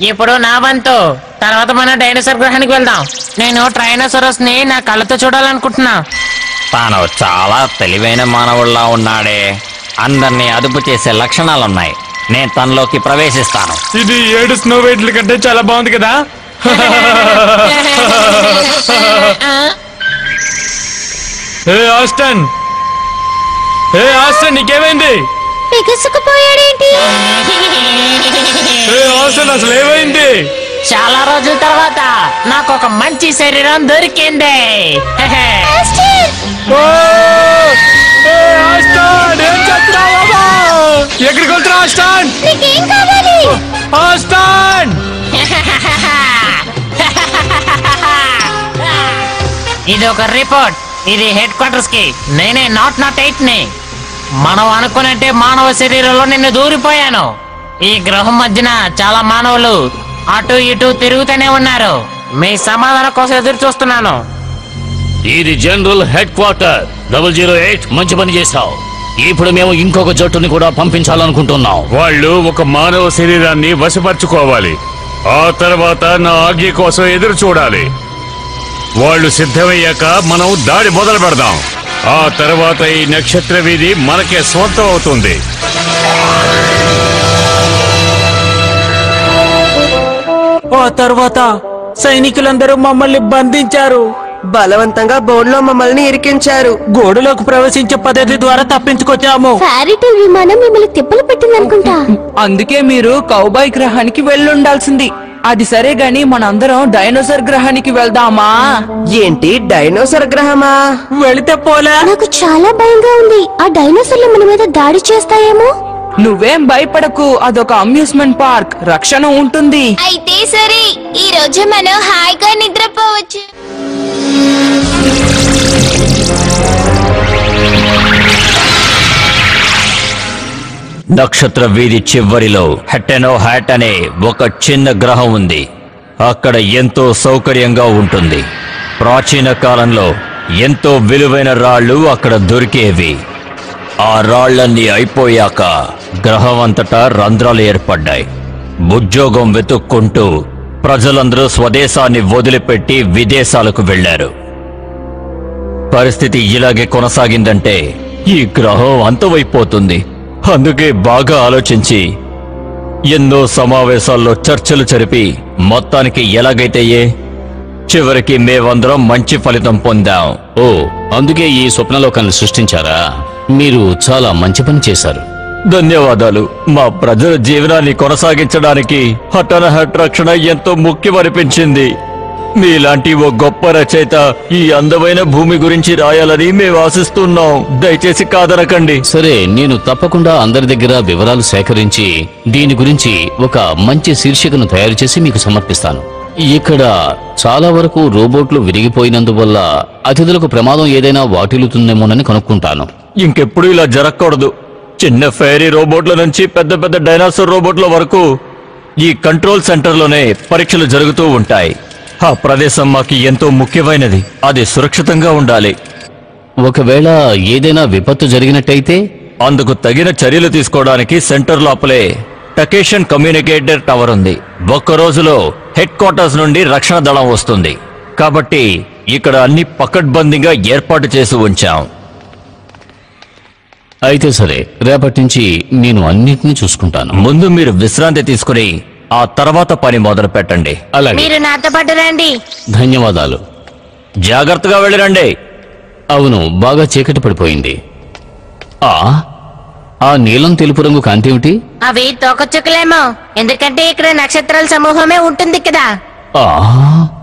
ఇప్పుడు నా వంతు తర్వాత మనం డైనోసార్ గ్రహానికి వెళ్దాం నేను ట్రైనోసారస్ ని నా కళ్ళతో చూడాలనుకుంటున్నా తాను చాలా తెలివైన మానవుల్లా ఉన్నాడే అందరినీ అదుపు చేసే లక్షణాలున్నాయి నేను తనలోకి ప్రవేశిస్తాను ఇది ఏడు స్నో వైట్ల కంటే చాలా బాగుంది కదా ఏ ఆస్టన్ ఏ ఆస్టన్ నీకేమైంది బిగుసుకుపోయాడేంటి ఏ ఆస్టన్ అసలు ఏమైంది చాలా రోజుల తర్వాత నాకు ఒక మంచి శరీరం దొరికింది ఓ! ఏ ఆస్టన్ ఏం చేస్తున్నావు బాబా? ఎక్కడికి వెళ్తున్నావు ఆస్టన్ నీకేం కావాలి ఆస్టన్ ఇది ఒక రిపోర్ట్ ఇది హెడ్ క్వార్టర్స్ కి నేనే నాట్ నాట్ ఎయిట్ ని మనం అనుకున్నట్టే మానవ శరీరంలో నిన్ను దూరిపోయాను ఈ గ్రహం మధ్యన చాలా మానవులు అటు ఇటు తిరుగుతూనే ఉన్నారు మీ సమాధానం కోసం ఎదురు చూస్తున్నాను ఇది general headquarter double zero eight మంచి పని చేశావు ఇప్పుడు మేము ఇంకొక జట్టుని కూడా పంపించాలనుకుంటున్నాం వాళ్ళు ఒక మానవ శరీరాన్ని వశపరుచుకోవాలి ఆ తర్వాత నా ఆజ్ఞ కోసం ఎదురు చూడాలి వాళ్ళు సిద్ధమయ్యాక మనం దాడి మొదలు పెడదాం ఆ తర్వాత ఈ నక్షత్ర వీధి మనకే సొంతం అవుతుంది ఆ తర్వాత సైనికులందరూ మమ్మల్ని బంధించారు బలవంతంగా బోన్లో మమ్మల్ని ఇరికించారు గోడలోకి ప్రవేశించే పద్ధతి ద్వారా తప్పించుకొచ్చాము ఫారిటల్ విమానం మిమ్మల్ని తిప్పలు పెట్టిందనుకుంటా అందుకే మీరు కౌబాయ్ గ్రహానికి వెళ్ళుండాల్సింది అది సరే గాని మనందరం డైనోసార్ గ్రహానికి వెళ్దామా ఏంటి డైనోసర్ గ్రహమా వెళితే పోలే నాకు చాలా భయంగా ఉంది ఆ డైనోసార్లు మన మీద దాడి చేస్తాయేమో నువ్వేం భయపడకు అదొక అమ్యూస్మెంట్ పార్క్ రక్షణ ఉంటుంది అయితే సరే ఈ రోజు మనం హాయిగా నిద్రపోవచ్చు నక్షత్ర వీధి చివరిలో హెటెనో హ్యాట్ అనే ఒక చిన్న గ్రహం ఉంది అక్కడ ఎంతో సౌకర్యంగా ఉంటుంది ప్రాచీన కాలంలో ఎంతో విలువైన రాళ్ళు అక్కడ దొరికేవి ఆ రాళ్ళన్నీ అయిపోయాక గ్రహం అంతటా రంధ్రాలు ఏర్పడ్డాయి ఉద్యోగం వెతుక్కుంటూ ప్రజలందరూ స్వదేశాన్ని వదిలిపెట్టి విదేశాలకు వెళ్లారు పరిస్థితి ఇలాగే కొనసాగిందంటే ఈ గ్రహం అంతమైపోతుంది అందుకే బాగా ఆలోచించి ఎన్నో సమావేశాల్లో చర్చలు జరిపి మొత్తానికి ఎలాగైతే ఏ చివరికి మేమందరం మంచి ఫలితం పొందాం ఓ అందుకే ఈ స్వప్నలోకాన్ని సృష్టించారా మీరు చాలా మంచి పని చేశారు ధన్యవాదాలు మా ప్రజల జీవనాన్ని కొనసాగించడానికి హఠన హట్ రక్షణ ఎంతో ముఖ్యమనిపించింది మీలాంటి ఓ గొప్ప రచయిత ఈ అందమైన భూమి గురించి రాయాలని మేము ఆశిస్తున్నాం దయచేసి కాదనకండి సరే నేను తప్పకుండా అందరి దగ్గర వివరాలు సేకరించి దీని గురించి ఒక మంచి శీర్షికను తయారు చేసి మీకు సమర్పిస్తాను ఇక్కడ చాలా వరకు రోబోట్లు విరిగిపోయినందువల్ల అతిథులకు ప్రమాదం ఏదైనా వాటిల్లుతుందేమోనని కనుక్కుంటాను ఇంకెప్పుడు ఇలా జరగకూడదు చిన్న ఫైరీ రోబోట్ల నుంచి పెద్ద పెద్ద డైనాసోర్ రోబోట్ల వరకు ఈ కంట్రోల్ సెంటర్లోనే పరీక్షలు జరుగుతూ ఉంటాయి ఆ ప్రదేశం మాకు ఎంతో ముఖ్యమైనది అది సురక్షితంగా ఉండాలి ఒకవేళ ఏదైనా విపత్తు జరిగినట్టయితే అందుకు తగిన చర్యలు తీసుకోవడానికి సెంటర్ లోపలే టకేషన్ కమ్యూనికేటర్ టవర్ ఉంది ఒక్క రోజులో హెడ్ క్వార్టర్స్ నుండి రక్షణ దళం వస్తుంది కాబట్టి ఇక్కడ అన్ని పకడ్బందీగా ఏర్పాటు చేసి ఉంచాం అయితే సరే రేపటి నుంచి నేను అన్నిటినీ చూసుకుంటాను ముందు మీరు విశ్రాంతి తీసుకుని ఆ తర్వాత పని మొదలు పెట్టండి అలాగే మీరు నాతో పాటు రండి ధన్యవాదాలు జాగ్రత్తగా వెళ్ళిరండి అవును బాగా చీకటి పడిపోయింది ఆ ఆ నీలం తెలుపు రంగు కాంతి ఏమిటి అవి తోకచుక్కలేమో ఎందుకంటే ఇక్కడ నక్షత్రాల సమూహమే ఉంటుంది కదా ఆ